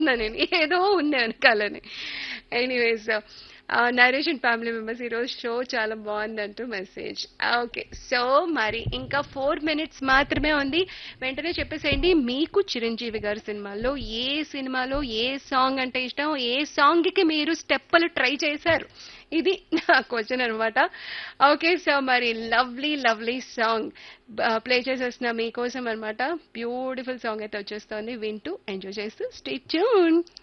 నేను ఏదో ఉంది వెనకాలని anyways Naresh and family members ఈరోజు షో చాలా బాగుందంటూ మెసేజ్ ఓకే సో మరి ఇంకా ఫోర్ మినిట్స్ మాత్రమే ఉంది వెంటనే చెప్పేసేయండి మీకు చిరంజీవి గారి సినిమాల్లో ఏ సినిమాలో ఏ సాంగ్ అంటే ఇష్టం ఏ సాంగ్కి మీరు స్టెప్పులు ట్రై చేశారు ఇది నా క్వశ్చన్ అనమాట ఓకే సో మరి లవ్లీ లవ్లీ సాంగ్ ప్లే చేసేస్తున్నా మీకోసం అనమాట బ్యూటిఫుల్ సాంగ్ అయితే వచ్చేస్తుంది వింటూ ఎంజాయ్ చేస్తూ స్టే ట్యూన్